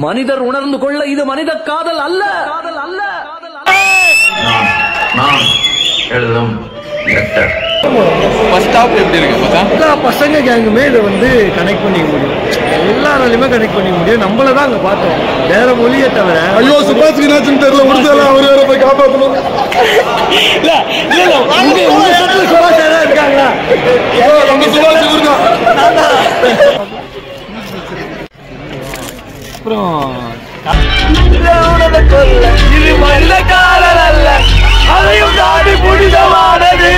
மனிதர் உணர்ந்து கொள்ள இது மனித காதல் அல்ல காதல் அல்ல நான் நான் எழுதும் லெட்டர் ஃபர்ஸ்ட் ஸ்டாப் எப்படி இருக்கு மச்சான் எல்லா பசங்க கேங்குமே இதை வந்து கனெக்ட் பண்ணிக்க முடியும் எல்லாராலையுமே கனெக்ட் பண்ணிக்க முடியும் நம்மள தான் அங்க பார்த்தோம் வேற மொழியை தவிர ஐயோ சுபாஷ் நாச்சுன்னு தெரியல உடுத்தல அவர் வேற போய் காப்பாற்றணும் இல்ல இல்ல இல்ல உங்க உங்க சட்டில் சுபாஷ் யாராவது இருக்காங்களா நம்ம சுபாஷ் இருக்கான் இது மனித காதல் அல்ல அதையும் தாண்டி புனிதமானது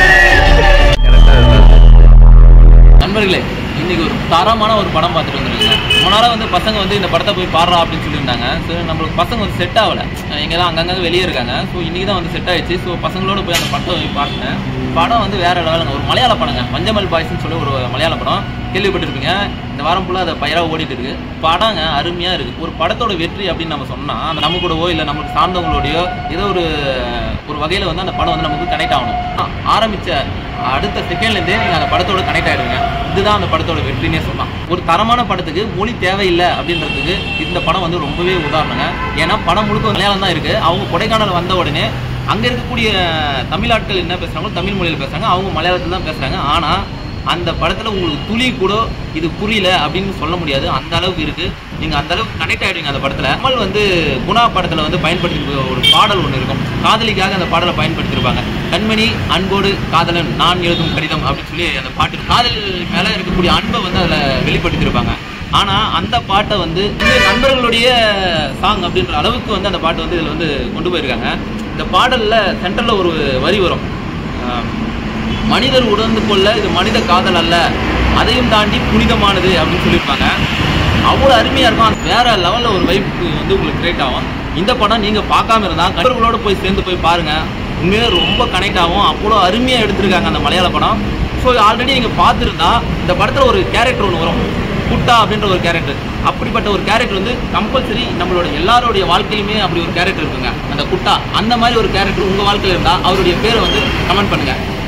நண்பர்களே இன்னைக்கு ஒரு தரமான ஒரு படம் பார்த்துட்டு வந்துருக்கீங்க ரொம்ப நேரம் வந்து பசங்க வந்து இந்த படத்தை போய் பாடுறா அப்படின்னு சொல்லியிருந்தாங்க ஸோ நம்மளுக்கு பசங்க வந்து செட் ஆகல இங்கே தான் அங்கங்கே வெளியே இருக்காங்க ஸோ இன்னைக்கு தான் வந்து செட் ஆயிடுச்சு ஸோ பசங்களோட போய் அந்த படத்தை போய் பார்த்தேன் படம் வந்து வேற லெவலுங்க ஒரு மலையாள படங்க மஞ்சமல் பாய்ஸ்னு சொல்லி ஒரு மலையாள படம் கேள்விப்பட்டிருப்பீங்க இந்த வாரம் ஃபுல்லாக அதை பயிராக ஓடிட்டு இருக்கு படங்க அருமையாக இருக்குது ஒரு படத்தோட வெற்றி அப்படின்னு நம்ம சொன்னால் அந்த நம்ம கூடவோ இல்லை நமக்கு சார்ந்தவங்களோடையோ ஏதோ ஒரு ஒரு வகையில் வந்து அந்த படம் வந்து நமக்கு கனெக்ட் ஆகணும் ஆ- ஆரம்பிச்ச அடுத்த செகண்ட்லேருந்தே நீங்கள் அந்த படத்தோட கனெக்ட் ஆகிடுங்க இதுதான் அந்த படத்தோட வெற்றினே சொல்லலாம் ஒரு தரமான படத்துக்கு மொழி தேவையில்லை அப்படின்றதுக்கு இந்த படம் வந்து ரொம்பவே உதாரணங்க ஏன்னா படம் முழுக்க மலையாளம் தான் இருக்குது அவங்க கொடைக்கானல் வந்த உடனே அங்கே இருக்கக்கூடிய தமிழ் ஆட்கள் என்ன பேசுகிறாங்களோ தமிழ் மொழியில் பேசுகிறாங்க அவங்க மலையாளத்தில் தான் பேசுகிறாங்க ஆனால் அந்த படத்தில் உங்களுக்கு துளி கூட இது புரியல அப்படின்னு சொல்ல முடியாது அந்த அளவுக்கு இருக்குது நீங்கள் அந்த அளவுக்கு கனெக்ட் ஆகிடுவீங்க அந்த படத்தில் கமல் வந்து குணா படத்தில் வந்து பயன்படுத்தி ஒரு பாடல் ஒன்று இருக்கும் காதலிக்காக அந்த பாடலை பயன்படுத்தியிருப்பாங்க கண்மணி அன்போடு காதலன் நான் எழுதும் கடிதம் அப்படின்னு சொல்லி அந்த பாட்டு இருக்கும். காதல் மேலே இருக்கக்கூடிய அன்பை வந்து அதில் வெளிப்படுத்தியிருப்பாங்க ஆனால் அந்த பாட்டை வந்து இந்த நண்பர்களுடைய சாங் அப்படின்ற அளவுக்கு வந்து அந்த பாட்டு வந்து இதில் வந்து கொண்டு போயிருக்காங்க இந்த பாடலில் சென்டரில் ஒரு வரி வரும் ஆம், மனிதர் உணர்ந்து கொள்ள இது மனித காதல் அல்ல அதையும் தாண்டி புனிதமானது அப்படின்னு சொல்லியிருப்பாங்க அவ்வளோ அருமையாக இருக்கும் வேற லெவலில் ஒரு வைப்பு வந்து உங்களுக்கு கிரியேட் ஆகும் இந்த படம் நீங்கள் பார்க்காம இருந்தால் கண்டர்களோட போய் சேர்ந்து போய் பாருங்கள் உண்மையிலே ரொம்ப கனெக்ட் ஆகும் அவ்வளோ அருமையாக எடுத்திருக்காங்க அந்த மலையாள படம் ஸோ ஆல்ரெடி நீங்கள் பார்த்துருந்தா இந்த படத்தில் ஒரு கேரக்டர் ஒன்று வரும் குட்டா அப்படின்ற ஒரு கேரக்டர் அப்படிப்பட்ட ஒரு கேரக்டர் வந்து கம்பல்சரி நம்மளோட எல்லாருடைய வாழ்க்கையிலுமே அப்படி ஒரு கேரக்டர் இருக்குங்க அந்த குட்டா அந்த மாதிரி ஒரு கேரக்டர் உங்கள் வாழ்க்கையில் இருந்தால் அவருடைய பேரை வந்து கமெண்ட் பண்ணுங்கள்